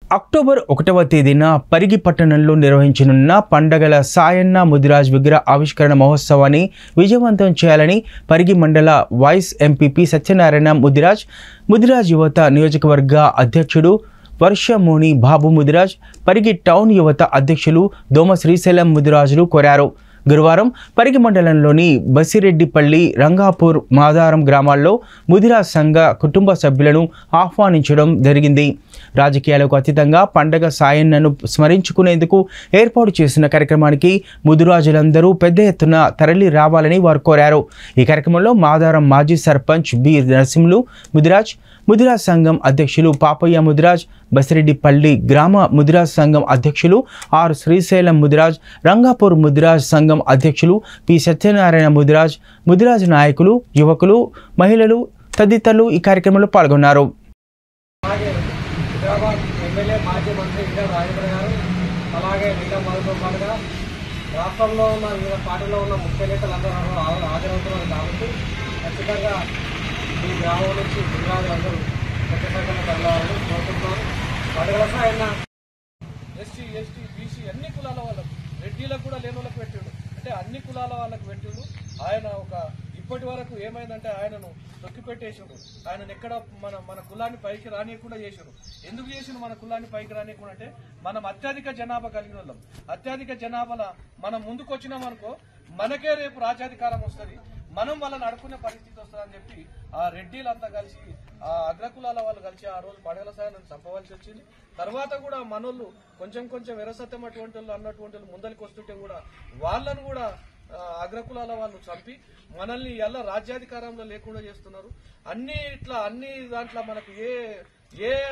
October ఒకటవ తేదీన పరిగి పట్టణంలో నిర్వహించనున్న పండగల సాయన్న ముదిరాజ్ విగ్రహ ఆవిష్కరణ మహోత్సవాన్ని విజయవంతం చేయాలని పరిగి మండల వైస్ ఎంపీపీ సత్యనారాయణ ముదిరాజ్ ముదిరాజ్ యువత నియోజకవర్గ అధ్యక్షుడు వర్షమోని బాబు ముదిరాజ్ పరిగి టౌన్ యువత అధ్యక్షులు దోమ శ్రీశైలం ముదిరాజులు కోరారు గురువారం పరిగి మండలంలోని బసిరెడ్డిపల్లి రంగాపూర్ మాదారం గ్రామాల్లో ముదిరా సంఘ కుటుంబ సభ్యులను ఆహ్వానించడం జరిగింది రాజకీయాలకు అతీతంగా పండగ సాయన్నను స్మరించుకునేందుకు ఏర్పాటు చేసిన కార్యక్రమానికి ముదిరాజులందరూ పెద్ద ఎత్తున తరలి రావాలని వారు కోరారు ఈ కార్యక్రమంలో మాదారం మాజీ సర్పంచ్ బి నరసింహులు ముదిరాజ్ ముదిరాజ్ సంఘం అధ్యక్షులు పాపయ్య ముదిరాజ్ బసిరెడ్డిపల్లి గ్రామ ముదిరాజ్ సంఘం అధ్యక్షులు ఆర్ శ్రీశైలం ముదిరాజ్ రంగాపూర్ ముదిరాజ్ సంఘం అధ్యక్షులు పి సత్యనారాయణ ముదిరాజ్ ముదిరాజ్ నాయకులు యువకులు మహిళలు తదితరులు ఈ కార్యక్రమంలో పాల్గొన్నారు అలాగే హైదరాబాద్ ఎమ్మెల్యే మాజీ మంత్రి ఇంకా రాజేంద్ర గారు అలాగే మిగతా మనతో పాటుగా రాష్ట్రంలో ఉన్న వివిధ పార్టీలో ఉన్న ముఖ్య నేతలందరూ హా- హాజరవుతున్నారు కాబట్టి ఖచ్చితంగా ఈ గ్రామం నుంచి గుజరాతులందరూ పెద్ద సంఖ్యలో తరలివారని కోరుకుంటున్నాను పండుగల ఆయన ఎస్సీ ఎస్టీ బీసీ అన్ని కులాల వాళ్ళకు రెడ్డిలకు కూడా లేని వాళ్ళకి పెట్టిండు అంటే అన్ని కులాల వాళ్ళకు పెట్టిండు ఆయన ఒక ఇప్పటి వరకు ఏమైందంటే ఆయనను తొక్కి పెట్టేసిండు ఆయనను ఎక్కడ మన మన కులాన్ని పైకి రానియకుండా చేసిండు ఎందుకు చేసిండు మన కులాన్ని పైకి రానియకుండా అంటే మనం అత్యధిక జనాభా కలిగిన వాళ్ళం అత్యధిక జనాభాల మనం ముందుకు వచ్చినాం అనుకో మనకే రేపు రాజ్యాధికారం వస్తుంది మనం వాళ్ళని అడుకునే పరిస్థితి వస్తుందని చెప్పి ఆ రెడ్డిలంతా కలిసి ఆ అగ్రకులాల వాళ్ళు కలిసి ఆ రోజు పడగల సాయాన్ని చంపవలసి వచ్చింది తర్వాత కూడా మనోళ్ళు కొంచెం కొంచెం విరసత్యం అటువంటి వాళ్ళు అన్నటువంటి వాళ్ళు ముందరికి వస్తుంటే కూడా వాళ్ళను కూడా ఆ, అగ్రకులాల వాళ్ళు చంపి మనల్ని ఎలా రాజ్యాధికారంలో లేకుండా చేస్తున్నారు అన్ని ఇట్లా అన్ని దాంట్లో మనకు ఏ ఏ